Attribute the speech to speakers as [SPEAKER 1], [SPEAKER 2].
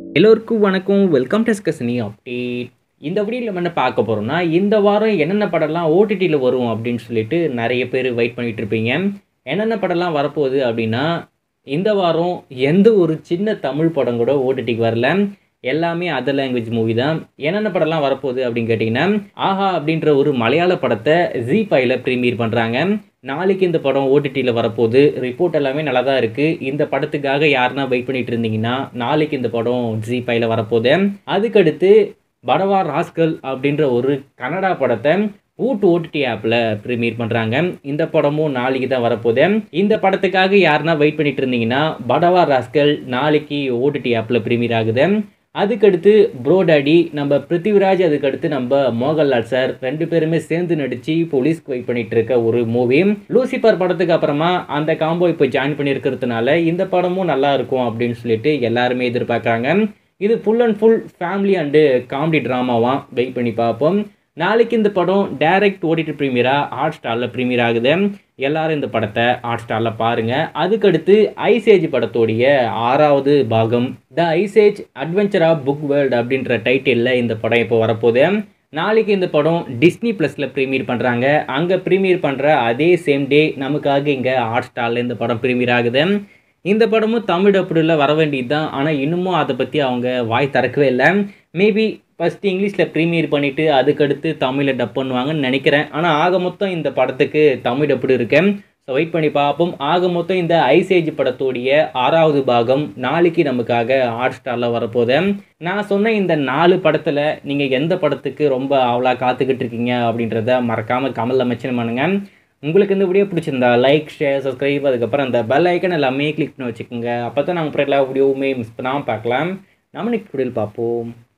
[SPEAKER 1] எல்லோருக்கும் வணக்கம் welcome to ஸ்கஸ்னி update இந்த வீடியோவில் நம்ம என்ன பார்க்க போகிறோம்னா இந்த வாரம் என்னென்ன படம்லாம் ஓடிடியில் வரும் அப்படின்னு சொல்லிட்டு நிறைய பேர் வெயிட் பண்ணிட்டு இருப்பீங்க என்னென்ன படம்லாம் வரப்போகுது அப்படின்னா இந்த வாரம் எந்த ஒரு சின்ன தமிழ் படம் கூட ஓடிடிக்கு வரல எல்லாமே அதர் லாங்குவேஜ் மூவி தான் என்னென்ன படம்லாம் வரப்போகுது அப்படின்னு கேட்டிங்கன்னா ஆஹா அப்படின்ற ஒரு மலையாள படத்தை ஜி ஃபைவ்ல ப்ரீமியர் பண்ணுறாங்க நாளைக்கு இந்த படம் ஓடிடியில் வரப்போகுது ரிப்போர்ட் எல்லாமே நல்லா தான் இருக்குது இந்த படத்துக்காக யாருன்னா வெயிட் பண்ணிட்டு இருந்தீங்கன்னா நாளைக்கு இந்த படம் ஜி ஃபைவ்ல வரப்போகுது அதுக்கடுத்து படவா ராஸ்கல் அப்படின்ற ஒரு கன்னடா படத்தை ஊட் ஓடிடி ஆப்பில் ப்ரீமியர் பண்ணுறாங்க இந்த படமும் நாளைக்கு தான் வரப்போகுது இந்த படத்துக்காக யாருன்னா வெயிட் பண்ணிட்டு இருந்தீங்கன்னா படவா ராஸ்கல் நாளைக்கு ஓடிடி ஆப்பில் ப்ரீமியர் ஆகுது அதுக்கடுத்து ப்ரோ டாடி நம்ம பிருத்திவிராஜ் அதுக்கடுத்து நம்ம மோகன்லால் சார் ரெண்டு பேருமே சேர்ந்து நடித்து போலீஸ்க்கு வெயிட் பண்ணிட்டு இருக்க ஒரு மூவி லூசிபர் படத்துக்கு அப்புறமா அந்த காம்போ இப்போ ஜாயின் பண்ணியிருக்கிறதுனால இந்த படமும் நல்லா இருக்கும் அப்படின்னு சொல்லிட்டு எல்லாருமே எதிர்பார்க்குறாங்க இது full and full family and comedy ட்ராமாவாக வெயிட் பண்ணி பார்ப்போம் நாளைக்கு இந்த படம் டைரக்ட் ஓடிடி ப்ரீமியராக ஹாட் ஸ்டாரில் ப்ரீமியர் ஆகுது எல்லாரும் இந்த படத்தை ஹாட் ஸ்டாரில் பாருங்கள் அதுக்கடுத்து ஐசேஜ் படத்தோடைய ஆறாவது பாகம் the ice age adventure of buck world அப்படின்ற டைட்டிலில் இந்த படம் இப்போ வரப்போகுது நாளைக்கு இந்த படம் டிஸ்னி ப்ளஸில் ப்ரீமியர் பண்ணுறாங்க அங்கே ப்ரீமியர் பண்ணுற அதே சேம் டே நமக்காக இங்கே ஹாட் ஸ்டாரில் இந்த படம் ப்ரீமியர் ஆகுது இந்த படமும் தமிழ் டப்புடில் வர வேண்டியது தான் ஆனால் இன்னமும் அதை பற்றி அவங்க வாய் திறக்கவே இல்லை மேபி ஃபஸ்ட்டு இங்கிலீஷில் ப்ரீமியர் பண்ணிவிட்டு அதுக்கடுத்து தமிழில் டப் பண்ணுவாங்கன்னு நினைக்கிறேன் ஆனால் ஆக மொத்தம் இந்த படத்துக்கு தமிழ் டப்புடு இருக்கேன் ஸோ வெயிட் பண்ணி பார்ப்போம் ஆக மொத்தம் இந்த ஐசேஜ் படத்துடைய ஆறாவது பாகம் நாளைக்கு நமக்காக ஹாட் ஸ்டாரில் வரப்போகுது நான் சொன்ன இந்த நாலு படத்தில் நீங்கள் எந்த படத்துக்கு ரொம்ப அவ்வளோ காத்துக்கிட்டு இருக்கீங்க அப்படின்றத மறக்காமல் கமலில் மென்ஷன் பண்ணுங்கள் உங்களுக்கு இந்த வீடியோ பிடிச்சிருந்தா லைக் ஷேர் சப்ஸ்கிரைப் அதுக்கப்புறம் அந்த பெல் ஐக்கன் எல்லாமே கிளிக் பண்ணி வச்சுக்கோங்க அப்போ தான் நாங்கள் எல்லா வீடியோவுமே மிஸ் பண்ணாமல் பார்க்கலாம் நம்ம நெக்ஸ்ட் வீடியோவில் பார்ப்போம்